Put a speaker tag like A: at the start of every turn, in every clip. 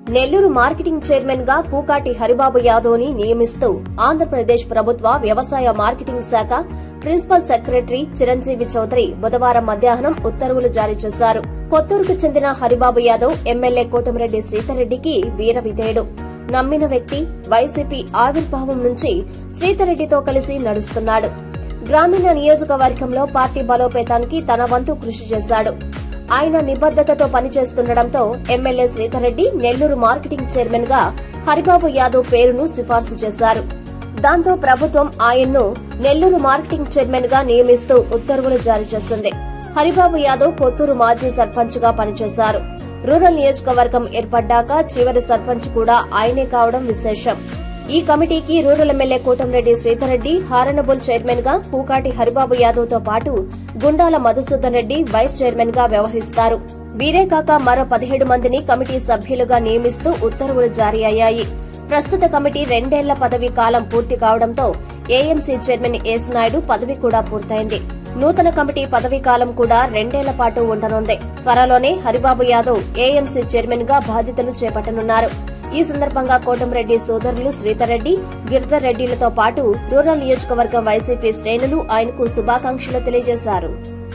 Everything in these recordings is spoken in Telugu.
A: నెల్లూరు మార్కెటింగ్ చైర్మన్ గా పూకాటి హరిబాబు యాదవ్ ని నియమిస్తూ ఆంధ్రప్రదేశ్ ప్రభుత్వ వ్యవసాయ మార్కెటింగ్ శాఖ ప్రిన్సిపల్ సెక్రటరీ చిరంజీవి చౌదరి బుధవారం మధ్యాహ్నం ఉత్తర్వులు జారీ చేశారు కొత్తూరుకు చెందిన హరిబాబు యాదవ్ ఎమ్మెల్యే కోటమిరెడ్డి శ్రీధర్రెడ్డికి వీర విధేయుడు నమ్మిన వ్యక్తి వైసీపీ ఆవిర్భావం నుంచి శ్రీధర్రెడ్డితో కలిసి నడుస్తున్నాడు గ్రామీణ నియోజకవర్గంలో పార్టీ బలోపేతానికి తన వంతు కృషి చేశాడు ఆయన నిబద్దతతో పనిచేస్తుండటంతో MLA Sridhar Reddy Nellore marketing chairman గా హరిబాబు యాదవ్ పేరును సిఫార్సు చేశారు దాంతో ప్రభుత్వం ఆయన్ను నెల్లూరు మార్కెటింగ్ చైర్మన్ గా నియమిస్తూ ఉత్తర్వులు జారీ చేసింది హరిబాబు యాదవ్ కొత్తూరు మాజీ సర్పంచ్ గా పనిచేశారు రూరల్ నియోజకవర్గం ఏర్పడ్డాక చివరి సర్పంచ్ కూడా ఆయనే కావడం విశేషం ఈ కమిటీకి rural MLA Kotamreddy Sridhar Reddy honourable chairman గా పూకాటి హరిబాబు యాదవ్ తో పాటు గుండాల మధుసూదన్ రెడ్డి వైస్ చైర్మన్ గా వ్యవహరిస్తారు వీరే కాక మరో పదిహేడు మందిని కమిటీ సభ్యులుగా నియమిస్తూ ఉత్తర్వులు జారీ అయ్యాయి ప్రస్తుత కమిటీ రెండేళ్ల పదవీ కాలం పూర్తి కావడంతో ఏఎంసీ చైర్మన్ ఎస్ నాయుడు పదవి కూడా పూర్తయింది నూతన కమిటీ పదవీ కాలం కూడా రెండేళ్ల పాటు ఉండనుంది త్వరలోనే హరిబాబు యాదవ్ ఏఎంసీ చైర్మన్ గా బాధ్యతలు చేపట్టనున్నారు ఈ సందర్భంగా కోటంరెడ్డి సోదరులు శ్రీధర్రెడ్డి గిరిధర్ రెడ్డిలతో పాటు రూరల్ నియోజకవర్గం వైసీపీ శ్రేణులు ఆయనకు శుభాకాంక్షలు తెలియజేశారు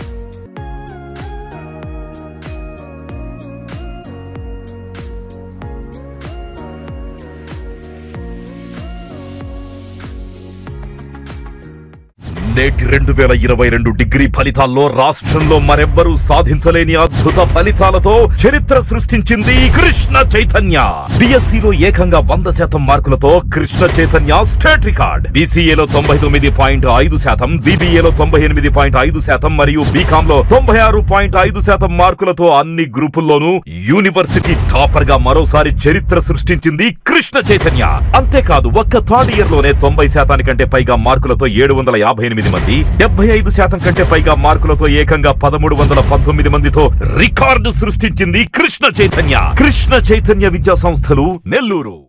B: నేటి రెండు వేల ఇరవై రెండు డిగ్రీ ఫలితాల్లో రాష్ట్రంలో మరెవ్వరూ సాధించలేని అద్భుత ఫలితాలతో చరిత్ర సృష్టించింది కృష్ణ చైతన్య డిఎస్సిలో ఏకంగా వంద శాతం మార్కులతో కృష్ణ చైతన్య స్టేట్ రికార్డ్ బీసీఏలో తొంభై తొమ్మిది పాయింట్ ఐదు శాతం బీబీఏలో తొంభై ఎనిమిది పాయింట్ ఐదు శాతం మరియు బీకామ్ లో తొంభై ఆరు పాయింట్ ఐదు శాతం మార్కులతో అన్ని గ్రూపుల్లోనూ యూనివర్సిటీ టాపర్ గా మరోసారి చరిత్ర సృష్టించింది కృష్ణ చైతన్య అంతేకాదు ఒక్క థర్డ్ ఇయర్ లోనే తొంభై శాతానికంటే పైగా మార్కులతో ఏడు వందల యాభై ఎనిమిది మంది డెబ్బై ఐదు శాతం కంటే పైగా మార్కులతో ఏకంగా పదమూడు వందల పంతొమ్మిది మందితో రికార్డు సృష్టించింది కృష్ణ చైతన్య కృష్ణ చైతన్య విద్యా సంస్థలు నెల్లూరు